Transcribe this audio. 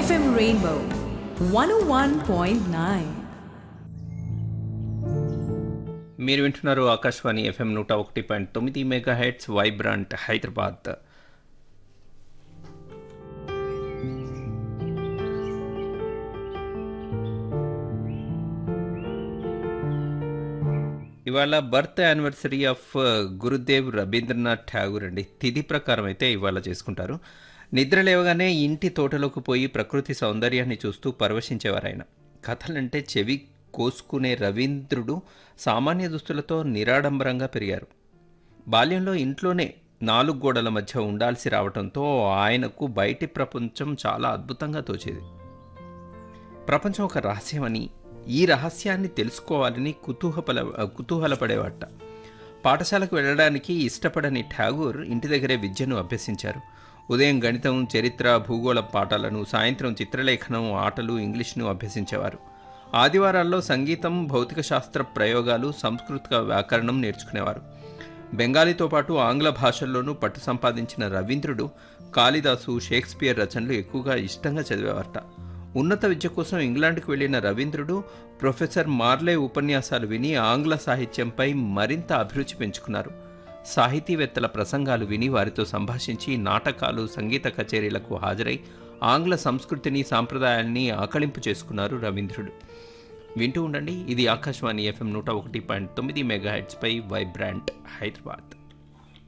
FM Rainbow 101.9. మీరు వింటున్నారు Akashvani FM నూట ఒకటి పాయింట్ తొమ్మిది మెగా హెడ్స్ వైబ్రాంట్ హైదరాబాద్ ఇవాళ birth anniversary of Gurudev Rabindranath Tagore అండి తిథి ప్రకారం అయితే ఇవాళ చేసుకుంటారు నిద్ర లేవగానే ఇంటి తోటలోకి పోయి ప్రకృతి సౌందర్యాన్ని చూస్తూ పరవశించేవారు ఆయన కథలంటే చెవి కోసుకునే రవీంద్రుడు సామాన్య దుస్తులతో నిరాడంబరంగా పెరిగారు బాల్యంలో ఇంట్లోనే నాలుగు గోడల మధ్య ఉండాల్సి రావడంతో ఆయనకు బయటి ప్రపంచం చాలా అద్భుతంగా తోచేది ప్రపంచం ఒక రహస్యమని ఈ రహస్యాన్ని తెలుసుకోవాలని కుతూహపల కుతూహలపడేవాట పాఠశాలకు వెళ్ళడానికి ఇష్టపడని ఠాగూర్ ఇంటి దగ్గరే విద్యను అభ్యసించారు ఉదయం గణితం చరిత్ర భూగోళ పాఠాలను సాయంత్రం చిత్రలేఖనం ఆటలు ఇంగ్లీష్ను అభ్యసించేవారు ఆదివారాల్లో సంగీతం భౌతిక శాస్త్ర ప్రయోగాలు సాంస్కృతిక వ్యాకరణం నేర్చుకునేవారు బెంగాలీతో పాటు ఆంగ్ల భాషల్లోనూ పట్టు సంపాదించిన రవీంద్రుడు కాళిదాసు షేక్స్పియర్ రచనలు ఎక్కువగా ఇష్టంగా చదివేవారట ఉన్నత విద్య కోసం ఇంగ్లాండ్కి వెళ్లిన రవీంద్రుడు ప్రొఫెసర్ మార్లే ఉపన్యాసాలు విని ఆంగ్ల సాహిత్యంపై మరింత అభిరుచి పెంచుకున్నారు సాహితీవేత్తల ప్రసంగాలు విని వారితో సంభాషించి నాటకాలు సంగీత కచేరీలకు హాజరై ఆంగ్ల సంస్కృతిని సాంప్రదాయాల్ని ఆకళింపు చేసుకున్నారు రవీంద్రుడు వింటూ ఉండండి ఇది ఆకాశవాణి ఎఫ్ఎం నూట ఒకటి పాయింట్ తొమ్మిది మెగా పై వైబ్రాంట్ హైదరాబాద్